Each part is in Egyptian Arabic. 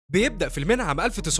بيبدأ فيلمنا عام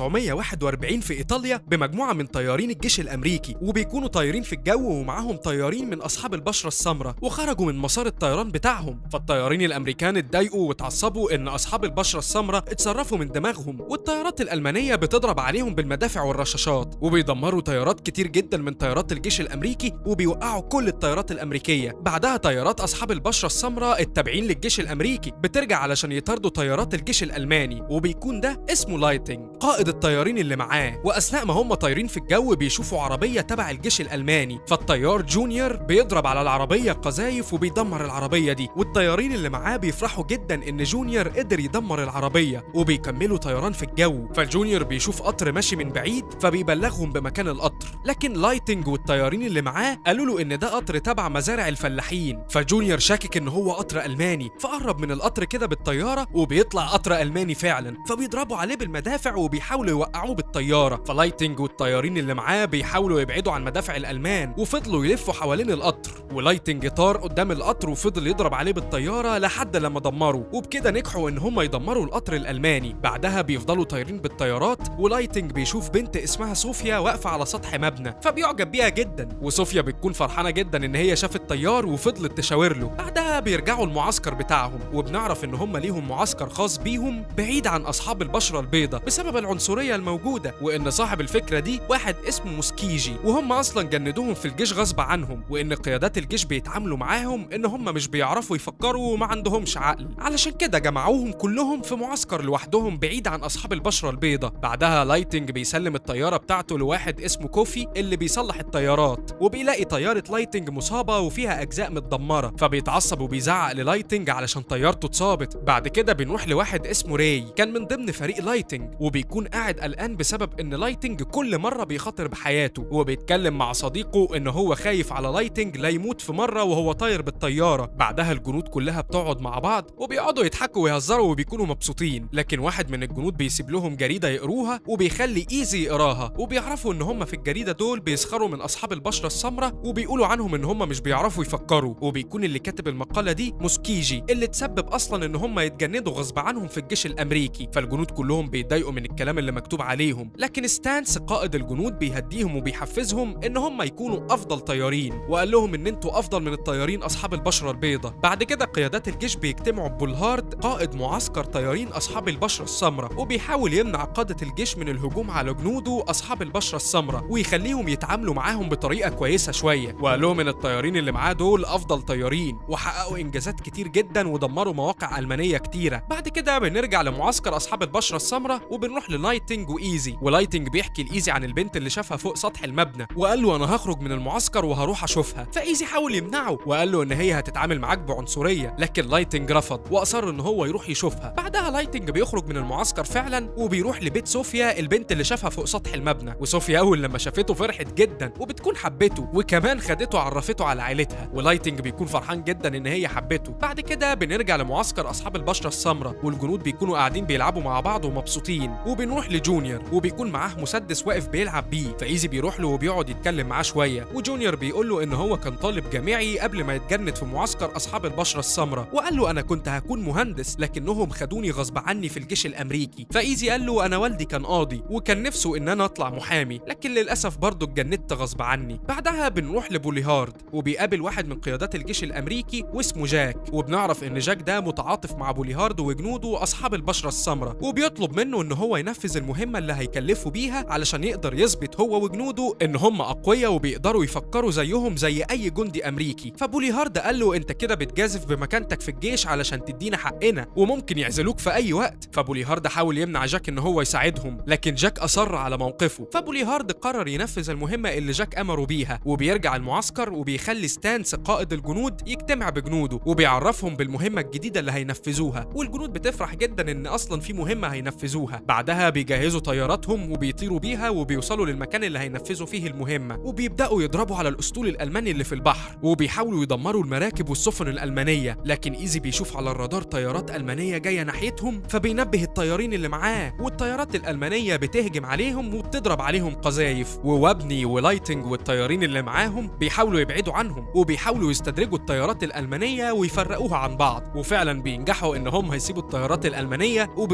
1941 في إيطاليا بمجموعة من طيارين الجيش الأمريكي وبيكونوا طايرين في الجو ومعاهم طيارين من أصحاب البشرة السمراء وخرجوا من مسار الطيران بتاعهم فالطيارين الأمريكان اتضايقوا واتعصبوا إن أصحاب البشرة السمراء اتصرفوا من دماغهم والطيارات الألمانية بتضرب عليهم بالمدافع والرشاشات وبيدمروا طيارات كتير جدا من طيارات الجيش الأمريكي وبيوقعوا كل الطيارات الأمريكية بعدها طيارات أصحاب البشرة السمراء التابعين للجيش الأمريكي بترجع علشان يطاردوا طيارات الجيش الألماني وبيكون ده اسمه لايتنج قائد الطيارين اللي معاه واثناء ما هم طايرين في الجو بيشوفوا عربيه تبع الجيش الالماني فالطيار جونيور بيضرب على العربيه قذايف وبيدمر العربيه دي والطيارين اللي معاه بيفرحوا جدا ان جونيور قدر يدمر العربيه وبيكملوا طيران في الجو فالجونيور بيشوف قطر ماشي من بعيد فبيبلغهم بمكان القطر لكن لايتنج والطيارين اللي معاه قالوا له ان ده قطر تبع مزارع الفلاحين فجونيور شاكك ان هو قطر الماني فقرب من القطر كده بالطياره وبيطلع قطر الماني فعلا فبيضربوا عليه بالمدافع وبيحاولوا يوقعوه بالطياره فلايتنج والطيارين اللي معاه بيحاولوا يبعدوا عن مدافع الالمان وفضلوا يلفوا حوالين القطر ولايتنج طار قدام القطر وفضل يضرب عليه بالطياره لحد لما دمروا وبكده نجحوا ان هم يدمروا القطر الالماني بعدها بيفضلوا طايرين بالطيارات ولايتنج بيشوف بنت اسمها صوفيا واقفه على سطح مبنى فبيعجب بيها جدا وصوفيا بتكون فرحانه جدا ان هي شافت طيار وفضلت تشاور له بعدها بيرجعوا المعسكر بتاعهم وبنعرف ان هم ليهم معسكر خاص بيهم بعيد عن اصحاب البشره البيضاء بسبب العنصريه الموجوده وان صاحب الفكره دي واحد اسمه موسكيجي وهم اصلا جندوهم في الجيش غصب عنهم وان قيادات الجيش بيتعاملوا معاهم ان هم مش بيعرفوا يفكروا وما عندهمش عقل علشان كده جمعوهم كلهم في معسكر لوحدهم بعيد عن اصحاب البشره البيضاء بعدها لايتنج بيسلم الطياره بتاعته لواحد اسمه كوفي اللي بيصلح الطيارات وبيلاقي طياره لايتنج مصابه وفيها اجزاء متدمره فبيتعصب وبيزعق للايتنج علشان طيارته اتصابت بعد كده بنروح لواحد اسمه راي كان من ضمن فريق لايتنج وبيكون قاعد قلقان بسبب ان لايتنج كل مره بيخاطر بحياته وبيتكلم مع صديقه ان هو خايف على لايتنج لا يموت في مره وهو طاير بالطياره بعدها الجنود كلها بتقعد مع بعض وبيقعدوا يضحكوا ويهزروا وبيكونوا مبسوطين لكن واحد من الجنود بيسيب لهم جريده يقروها وبيخلي ايزي يقراها وبيعرفوا ان هم في الجريده دول بيسخروا من اصحاب البشره السمراء وبيقولوا عنهم ان هم مش بيعرفوا يفكروا وبيكون اللي كاتب المقاله دي موسكيجي اللي تسبب اصلا ان هم يتجندوا غصب عنهم في الجيش الامريكي فالجنود كلهم بيتضايقوا من الكلام اللي مكتوب عليهم لكن ستانس قائد الجنود بيهديهم وبيحفزهم ان هم يكونوا افضل طيارين وقال لهم ان انتوا افضل من الطيارين اصحاب البشره البيضاء بعد كده قيادات الجيش بيجتمعوا ببولهارد قائد معسكر طيارين اصحاب البشره السمراء وبيحاول يمنع قاده الجيش من الهجوم على جنوده اصحاب البشره السمراء ويخليهم يتعاملوا معاهم بطريقه كويسه شويه وقال لهم ان الطيارين اللي معاه دول افضل طيارين وحققوا انجازات كتير جدا ودمروا مواقع المانيه كتيره بعد كده بنرجع لمعسكر اصحاب البشره السمراء وبنروح للايتنج وايزي ولايتنج بيحكي لايزي عن البنت اللي شافها فوق سطح المبنى وقال له انا هخرج من المعسكر وهروح اشوفها فايزي حاول يمنعه وقال له ان هي هتتعامل معاك بعنصريه لكن لايتنج رفض واصر ان هو يروح يشوفها بعدها لايتنج بيخرج من المعسكر فعلا وبيروح لبيت صوفيا البنت اللي شافها فوق سطح المبنى وصوفيا اول لما شافته فرحت جدا وبتكون حبته وكمان خدته عرفته على عيلتها ولايتنج بيكون فرحان جدا ان هي حبته بعد كده بنرجع لمعسكر اصحاب البشره السمراء والجنود بيكونوا قاعدين بيلعبوا مع بعض ومبسوطين وبنروح لجونيور وبيكون معاه مسدس واقف بيلعب بيه فايزي بيروح له وبيقعد يتكلم معاه شويه وجونيور بيقول له ان هو كان طالب جامعي قبل ما يتجند في معسكر اصحاب البشره السمراء وقال له انا كنت هكون مهندس لكنهم خدوني غصب عني في الجيش الامريكي فايزي قال له انا والدي كان قاضي وكان نفسه ان انا اطلع محامي لكن للاسف برضه اتجندت غصب عني بعدها بنروح لبوليهارد وبيقابل واحد من قيادات الجيش الامريكي واسمه جاك وبنعرف ان جاك ده متعاطف مع بوليهارد وجنوده اصحاب البشره السمراء وبيطلب منه ان هو ينفذ المهمه اللي هيكلفه بيها علشان يقدر يثبت هو وجنوده ان هم اقوياء وبيقدروا يفكروا زيهم زي اي جندي امريكي فبوليهارد قال له انت كده بتجازف بمكانتك في الجيش علشان تدينا حقنا وممكن يعزلوك في اي وقت فبوليهارد حاول يمنع جاك ان هو يساعدهم لكن جاك اصر على موقفه فبوليهارد قرر ينفذ المهمه اللي جاك امره بيها وبيرجع المعسكر وبيخلي ستانس قائد الجنود يجتمع بجنوده وبيعرفهم بالمهمه الجديده اللي هينفذوها والجنود بتفرح جدا ان اصلا في مهمه هينفذوها بعدها بيجهزوا طياراتهم وبيطيروا بيها وبيوصلوا للمكان اللي هينفذوا فيه المهمه وبيبداوا يضربوا على الاسطول الالماني اللي في البحر وبيحاولوا يدمروا المراكب والسفن الالمانيه لكن ايزي بيشوف على الرادار طيارات المانيه جايه ناحيتهم فبينبه الطيارين اللي معاه والطيارات الالمانيه بتهجم عليهم وبتضرب عليهم قذايف ووابني ولايتنج والطيارين اللي معاهم بيحاولوا يبعدوا عنهم وبيحاولوا يستدرجوا الطيارات الالمانيه ويفرقوها عن بعض وفعلا بينجحوا ان هم يسيبوا الطيارات الالمانيه وبيدمروا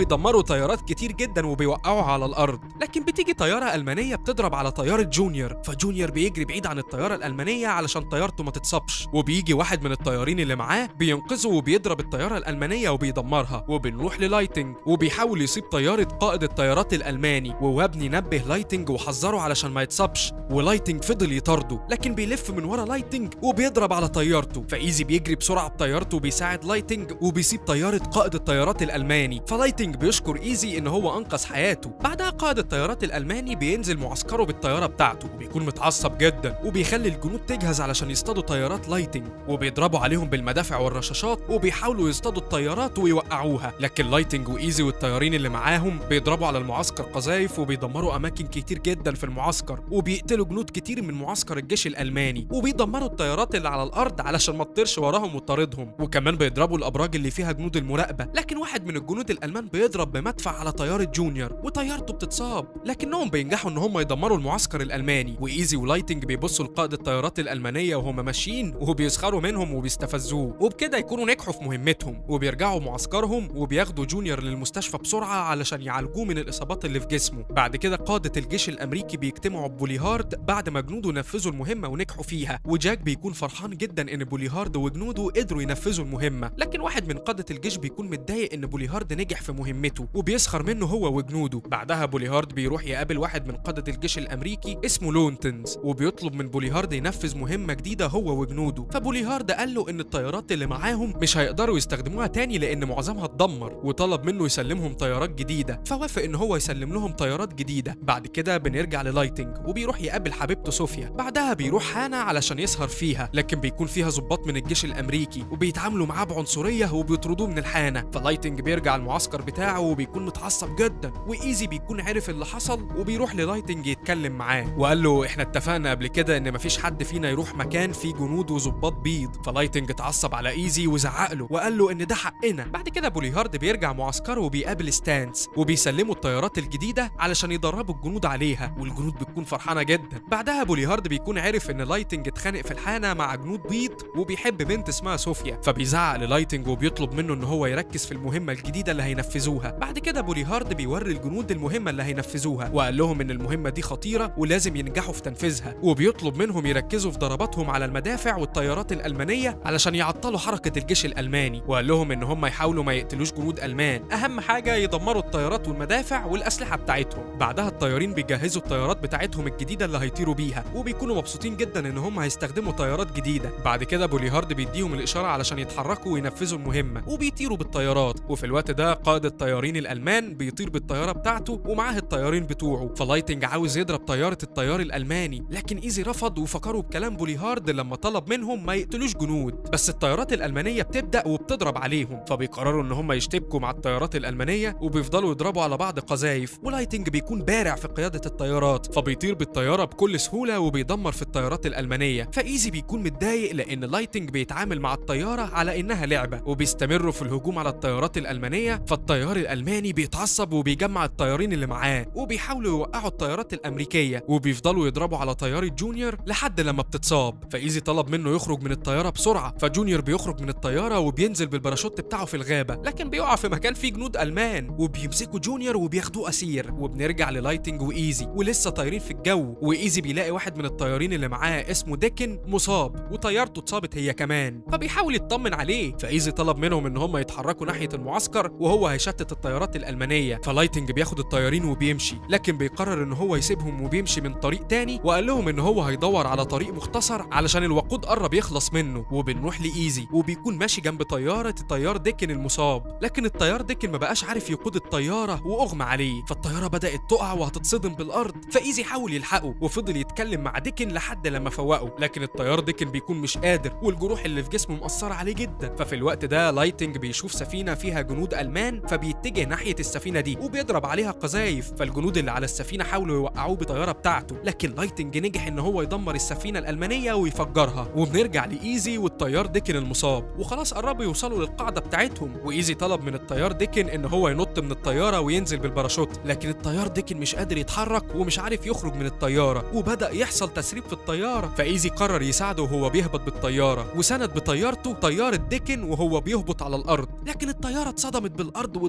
بيدمروا طيارات كتير جدا وبيوقعوها على الارض لكن بتيجي طياره المانيه بتضرب على طياره جونيور فجونيور بيجري بعيد عن الطياره الالمانيه علشان طيارته ما تتصابش وبيجي واحد من الطيارين اللي معاه بينقذه وبيضرب الطياره الالمانيه وبيدمرها وبنروح للايتنج وبيحاول يصيب طياره قائد الطيارات الالماني ووابني نبه لايتنج وحذره علشان ما يتصابش ولايتنج فضل يطارده لكن بيلف من ورا لايتنج وبيضرب على طيارته فايزي بيجري بسرعه بطيارته وبيساعد لايتنج وبيسيب طياره قائد الطيارات الالماني فلايتنج بيشكر ايزي ان هو انقذ حياته بعدها قائد الطيارات الالماني بينزل معسكره بالطياره بتاعته وبيكون متعصب جدا وبيخلي الجنود تجهز علشان يصطادوا طيارات لايتنج وبيضربوا عليهم بالمدافع والرشاشات وبيحاولوا يصطادوا الطيارات ويوقعوها لكن لايتنج وايزي والطيارين اللي معاهم بيضربوا على المعسكر قذايف وبيدمروا اماكن كتير جدا في المعسكر وبيقتلوا جنود كتير من معسكر الجيش الالماني وبيدمروا الطيارات اللي على الارض علشان ما تطيرش وراهم وتطاردهم وكمان بيضربوا الابراج اللي فيها جنود المراقبه لكن واحد من الجنود الالمان بيضرب بمدفع على طياره جونيور وطيارته بتتصاب لكنهم بينجحوا ان هم يدمروا المعسكر الالماني وايزي ولايتنج بيبصوا لقائد الطيارات الالمانيه وهم ماشيين وبيسخروا منهم وبيستفزوه وبكده يكونوا نجحوا في مهمتهم وبيرجعوا معسكرهم وبياخدوا جونيور للمستشفى بسرعه علشان يعالجوه من الاصابات اللي في جسمه بعد كده قاده الجيش الامريكي بيجتمعوا ببوليهارد بعد ما جنوده نفذوا المهمه ونجحوا فيها وجاك بيكون فرحان جدا ان بوليهارد وجنوده قدروا ينفذوا المهمه لكن واحد من قاده الجيش بيكون متضايق ان بوليهارد نجح في مهمته وبيسخر منه هو وجنوده بعدها بوليهارد بيروح يقابل واحد من قاده الجيش الامريكي اسمه لونتنز وبيطلب من بوليهارد ينفذ مهمه جديده هو وجنوده فبوليهارد قال له ان الطيارات اللي معاهم مش هيقدروا يستخدموها تاني لان معظمها اتدمر وطلب منه يسلمهم طيارات جديده فوافق ان هو يسلم لهم طيارات جديده بعد كده بنرجع للايتنج وبيروح يقابل حبيبته صوفيا بعدها بيروح هانا علشان يسهر فيها لكن بيكون فيها ضباط من الجيش الامريكي وبيتعاملوا معاه بعنصريه وبيطردوه من الحانه فلايتنج بيرجع المعسكر بتاعه وبيكون متعصب جدا وايزي بيكون عارف اللي حصل وبيروح للايتنج يتكلم معاه وقال له احنا اتفقنا قبل كده ان مفيش حد فينا يروح مكان فيه جنود وظباط بيض فلايتنج اتعصب على ايزي وزعق له وقال له ان ده حقنا بعد كده بوليهارد بيرجع معسكره وبيقابل ستانس وبيسلموا الطيارات الجديده علشان يدربوا الجنود عليها والجنود بتكون فرحانه جدا بعدها بوليهارد بيكون عارف ان لايتنج اتخانق في الحانه مع جنود بيض وبيحب بنت اسمها صوفيا فبيزعق للايتنج وبيطلب منه ان هو يركز في المهمه الجديده اللي هينفذوها بعد كده بوليهارد بيوري الجنود المهمه اللي هينفذوها وقال لهم ان المهمه دي خطيره ولازم ينجحوا في تنفيذها وبيطلب منهم يركزوا في ضرباتهم على المدافع والطيارات الالمانيه علشان يعطلوا حركه الجيش الالماني وقال لهم ان هم يحاولوا ما يقتلوش جنود المان اهم حاجه يدمروا الطيارات والمدافع والاسلحه بتاعتهم بعدها الطيارين بيجهزوا الطيارات بتاعتهم الجديده اللي هيطيروا بيها وبيكونوا مبسوطين جدا ان هم هيستخدموا طيارات جديده بعد كده بوليهارد بيديهم الاشاره علشان يتحركوا وينفذوا المهمه وبيطيروا بالطيارات وفي الوقت ده قائد الطيارين الالمان بيطير بالطياره بتاعته ومعاه الطيارين بتوعه فلايتنج عاوز يضرب طياره الطيار الالماني لكن ايزي رفض وفكروا بكلام بوليهارد لما طلب منهم ما يقتلوش جنود بس الطيارات الالمانيه بتبدا وبتضرب عليهم فبيقرروا ان هم يشتبكوا مع الطيارات الالمانيه وبيفضلوا يضربوا على بعض قذايف ولايتنج بيكون بارع في قياده الطيارات فبيطير بالطياره بكل سهوله وبيدمر في الطيارات الالمانيه فايزي بيكون متضايق لان لايتنج بيتعامل مع الطياره على انها لعبه وبيستمروا في الهجوم على الطيارات الالمانيه فالطيار الالماني بيتعصب وبيجمع الطيارين اللي معاه وبيحاولوا يوقعوا الطيارات الامريكيه وبيفضلوا يضربوا على طياره جونيور لحد لما بتتصاب فايزي طلب منه يخرج من الطياره بسرعه فجونيور بيخرج من الطياره وبينزل بالباراشوت بتاعه في الغابه لكن بيقع في مكان فيه جنود المان وبيمسكوا جونيور وبياخدوه اسير وبنرجع للايتنج وايزي ولسه طايرين في الجو وايزي بيلاقي واحد من الطيارين اللي معاه اسمه ديكن مصاب وطيارته اتصابت هي كمان فبيحاول يطمن عليه فايزي طلب منهم ان هم يتحركوا ناحيه المعسكر وهو هيشتت الطيارات الالمانيه فلايتنج بياخد الطيارين وبيمشي لكن بيقرر ان هو يسيبهم وبيمشي من طريق تاني وقال لهم ان هو هيدور على طريق مختصر علشان الوقود قرب يخلص منه وبنروح لايزي وبيكون ماشي جنب طياره الطيار ديكن المصاب لكن الطيار ديكن ما بقاش عارف يقود الطياره واغمى عليه فالطياره بدات تقع وهتتصدم بالارض فايزي حاول يلحقه وفضل يتكلم مع ديكن لحد لما فوقه لكن الطيار ديكن بيكون مش قادر والجروح اللي في جسمه مأثره عليه جدا ففي الوقت ده لايتنج بيشوف سفينه فيها جنود المان فبيتجه ناحيه السفينه دي وبيضرب عليها قذايف فالجنود اللي على السفينه حاولوا يوقعوه بطياره بتاعته لكن لايتنج نجح ان هو يدمر السفينه الالمانيه ويفجرها وبنرجع لايزي والطيار ديكن المصاب وخلاص قربوا يوصلوا للقاعده بتاعتهم وايزي طلب من الطيار ديكن ان هو ينط من الطياره وينزل بالباراشوت لكن الطيار ديكن مش قادر يتحرك ومش عارف يخرج من الطياره وبدا يحصل تسريب في الطياره فايزي قرر يساعده وهو بيهبط بالطياره وسند بطيارته طياره ديكن وهو بيهبط على الارض لكن الطياره اتصدمت بالارض واتدمرت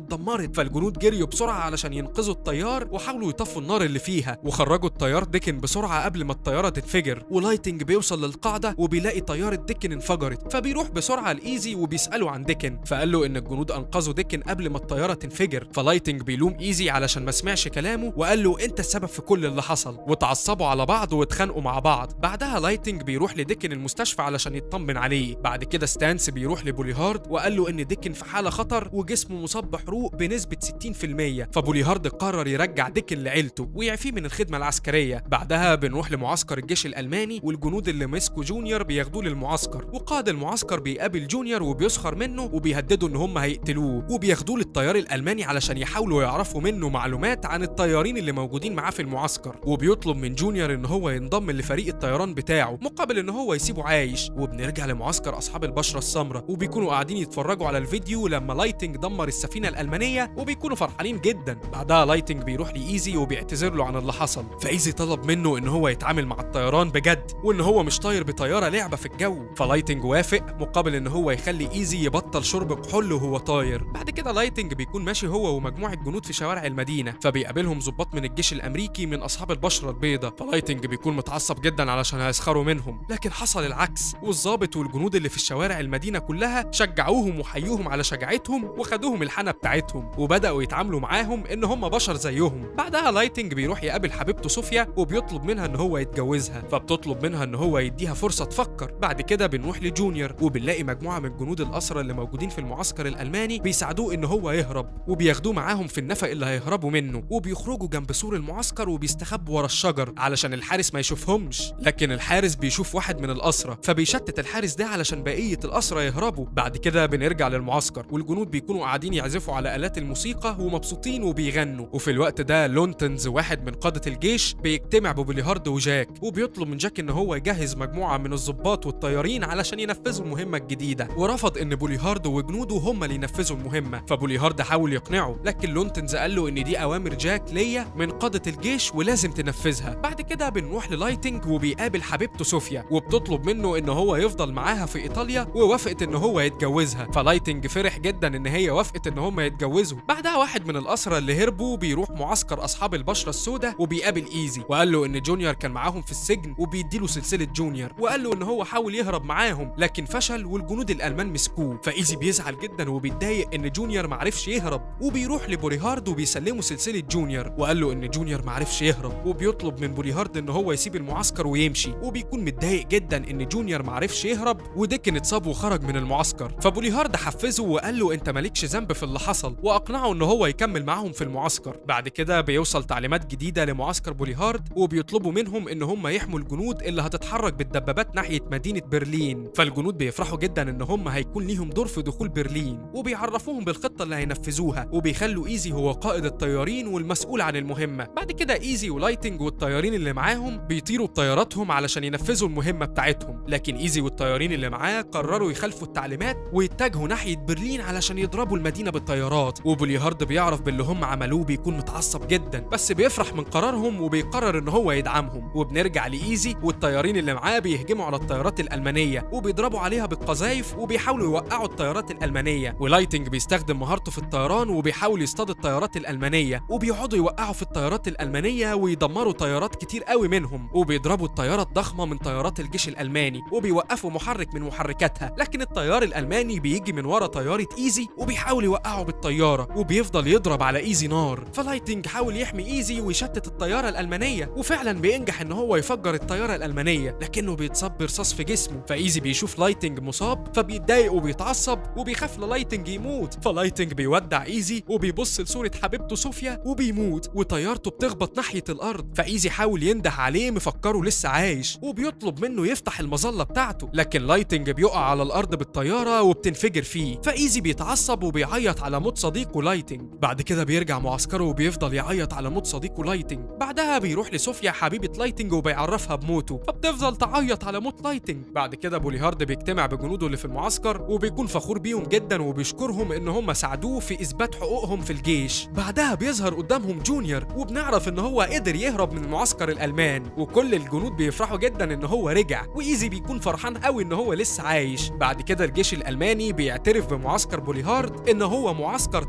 اتفجرت فالجنود جريوا بسرعه علشان ينقذوا الطيار وحاولوا يطفوا النار اللي فيها وخرجوا الطيار ديكن بسرعه قبل ما الطياره تتفجر ولايتنج بيوصل للقاعده وبيلاقي طياره ديكن انفجرت فبيروح بسرعه لايزي وبيساله عن ديكن فقال له ان الجنود انقذوا ديكن قبل ما الطياره تنفجر فلايتنج بيلوم ايزي علشان ما سمعش كلامه وقال له انت السبب في كل اللي حصل وتعصبوا على بعض واتخانقوا مع بعض بعدها لايتنج بيروح لديكن المستشفى علشان يطمن عليه بعد كده ستانس بيروح لبوليهارد وقال له ان ديكن في حاله خطر وجسمه مصاب بحروق بنسبه 60% فبوليهارد قرر يرجع ديكن لعيلته ويعفيه من الخدمه العسكريه بعدها بنروح لمعسكر الجيش الالماني والجنود اللي مسكوا جونيور بياخدوه للمعسكر وقائد المعسكر بيقابل جونيور وبيسخر منه وبيهددوا ان هم هيقتلوه وبياخدوه للطيار الالماني علشان يحاولوا يعرفوا منه معلومات عن الطيارين اللي موجودين معاه في المعسكر وبيطلب من جونيور ان هو ينضم لفريق الطيران بتاعه مقابل ان هو يسيبه عايش وبنرجع لمعسكر اصحاب البشره السمراء وبيكونوا قاعدين يتفرجوا على الفيديو لما لايتنج دمر السفينه الالمانيه وبيكونوا فرحانين جدا بعدها لايتنج بيروح لايزي وبيعتذر له عن اللي حصل فايزي طلب منه ان هو يتعامل مع الطيران بجد وان هو مش طاير بطياره لعبه في الجو فلايتنج وافق مقابل ان هو يخلي ايزي يبطل شرب كحول وهو طاير بعد كده لايتنج بيكون ماشي هو ومجموعه جنود في شوارع المدينه فبيقابلهم ضباط من الجيش الامريكي من اصحاب البشره البيضاء فلايتنج بيكون متعصب جدا علشان هيسخروا منهم لكن حصل العكس والظابط والجنود اللي في الشوارع المدينه كلها شجعوهم وحيوهم على شجاعتهم وخدوهم الحانه بتاعتهم وبداوا يتعاملوا معاهم ان هم بشر زيهم بعدها لايتنج بيروح يقابل حبيبته صوفيا وبيطلب منها ان هو يتجوزها فبتطلب منها ان هو يديها فرصه تفكر بعد كده بنروح لجونيور وبنلاقي مجموعه من جنود الاسرى اللي موجودين في المعسكر الالماني بيساعدوه ان هو يهرب وبياخدوه معاهم في النفق اللي هيهربوا منه وبيخرجوا جنب سور المعسكر وبيستخبوا ورا الشجر علشان الحارس ما يشوفهمش لكن الحارس بيشوف واحد من الاسرى فبيشتت الحارس ده علشان بقيه الاسرى يهربوا بعد كده بنرجع للمعسكر والجنود بيكونوا قاعدين يعزفوا على الات الموسيقى ومبسوطين وبيغنوا وفي الوقت ده لونتنز واحد من قاده الجيش بيجتمع ببوليهارد وجاك وبيطلب من جاك ان هو يجهز مجموعه من الضباط والطيارين علشان ينفذوا المهمه الجديده ورفض ان بوليهارد وجنوده هم اللي ينفذوا المهمه فبوليهارد حاول يقنعه لكن لونتنز قال له ان دي اوامر جاك ليا من قاده الجيش ولازم تنفذها بعد كده بنروح للايتنج وبيقابل حبيبته صوفيا وبتطلب منه ان هو يفضل معاها في ايطاليا ووافقت ان هو يتجوزها فلايتنج فرح جدا ان هي وافقت ان هم يتجوزوا بعدها واحد من الاسرى اللي هربوا بيروح معسكر اصحاب البشره السوداء وبيقابل ايزي وقال له ان جونيور كان معاهم في السجن وبيديله سلسله جونيور وقال له ان هو حاول يهرب معاهم لكن فشل والجنود الالمان مسكوه فايزي بيزعل جدا وبيتضايق ان جونيور معرفش يهرب وبيروح لبوريهارد وبيسلمه سلسله جونيور وقال له ان جونيور معرفش يهرب وبيطلب من بوريهارد ان هو يسيب المعسكر ويمشي وبيكون متضايق جدا ان جونيور معرفش يهرب وديكن اتصاب وخرج من المعسكر فبوليهارد حفزه وقال له انت مالكش ذنب في اللي حصل واقنعه ان هو يكمل معاهم في المعسكر بعد كده بيوصل تعليمات جديده لمعسكر بوليهارد وبيطلبوا منهم ان هم يحموا الجنود اللي هتتحرك بالدبابات ناحيه مدينه برلين فالجنود بيفرحوا جدا ان هم هيكون ليهم دور في دخول برلين وبيعرفوهم بالخطه اللي هينفذوها وبيخلوا ايزي هو قائد الطيارين والمسؤول عن المهمه بعد كده ايزي ولايتنج والطيارين اللي معاهم بيطيروا بطياراتهم علشان ينفذوا المهمه بتاعتهم لكن ايزي والطيارين اللي معاه قرروا يخالفوا التعليمات ويتجهوا ناحيه برلين علشان يضربوا المدينه بالطيارات وبوليهارد بيعرف باللي هم عملوه بيكون متعصب جدا بس بيفرح من قرارهم وبيقرر ان هو يدعمهم وبنرجع لايزي والطيارين اللي معاه بيهجموا على الطيارات الالمانيه وبيضربوا عليها بالقذايف وبيحاولوا يوقعوا الطيارات الالمانيه ولايتنج بيستخدم مهارته في الطيران وبيحاول يصطاد الطيارات الالمانيه وبيقعدوا يوقعوا في الطيارات الالمانيه ويدمروا طيارات كتير قوي منهم وبيضربوا الطياره الضخمه من طيارات الجيش الالماني وبيوقفوا محرك من محركاتها لكن الطيار الالماني بيجي من ورا طياره ايزي وبيحاول يوقعه بالطياره وبيفضل يضرب على ايزي نار فلايتنج حاول يحمي ايزي ويشتت الطياره الالمانيه وفعلا بينجح ان هو يفجر الطياره الالمانيه لكنه بيتصاب برصاص في جسمه فايزي بيشوف لايتنج مصاب فبيتضايق وبيتعصب وبيخاف لايتنج يموت فلايتنج بيودع ايزي وبيبص لصوره حبيبته صوفيا وبيموت وطيارته بتخبط ناحيه الارض فايزي حاول ينده عليه مفكره لسه عايش وبيطلب منه يفتح المظله بتاعته لكن لايتنج بيقع على الارض بالطياره وبتنفجر فيه فايزي بيتعصب وبيعيط على موت صديقه لايتنج بعد كده بيرجع معسكره وبيفضل يعيط على موت صديقه لايتنج بعدها بيروح لصوفيا حبيبه لايتنج وبيعرفها بموته فبتفضل تعيط على موت لايتنج بعد كده بوليهارد بيجتمع بجنوده اللي في المعسكر وبيكون فخور بيهم جدا وبيشكرهم ان هم ساعدوه في اثبات حقوقهم في الجيش بعدها بيظهر قدامهم جونيور وبنعرف ان هو قدر يهرب من معسكر الالمان وكل الجنود بيفرحوا جدا ان هو رجع وايزي بيكون فرحان قوي ان هو لسه عايش بعد كده الجيش الالماني بيعترف بمعسكر بوليهارد ان هو معسكر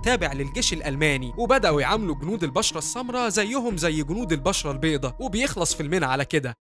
تابع للجيش الألماني وبدأوا يعاملوا جنود البشرة السمراء زيهم زي جنود البشرة البيضاء وبيخلص فيلمنا على كده